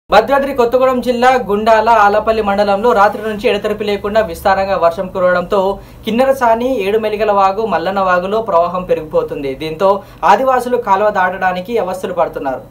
భద్రాద్రి కొత్తగూడెం జిల్లా గుండాల ఆలపల్లి మండలంలో రాత్రి నుంచి ఎడతెరిపి లేకుండా విస్తారంగా వర్షం కురవడంతో కిన్నెరసాని ఏడుమెలిగల వాగు మల్లన్న వాగులో ప్రవాహం పెరిగిపోతుంది దీంతో ఆదివాసులు కాలువ దాటడానికి అవస్థలు పడుతున్నారు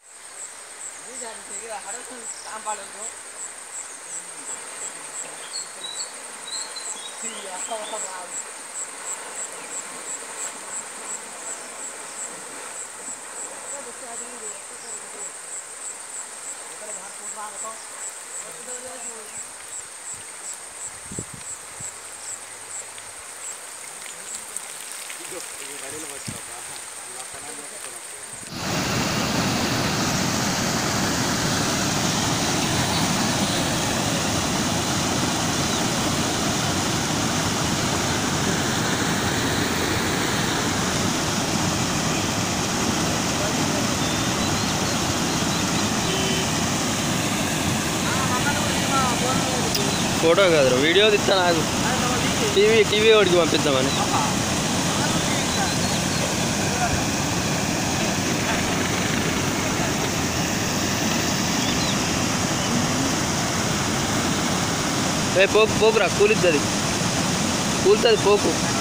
ఫోటో కాదు వీడియో తీస్తా నాకు టీవీ టీవీ వాడికి పంపిద్దామని ఏ పోకు పోకురా కూలిద్ది కూలుతుంది పోకు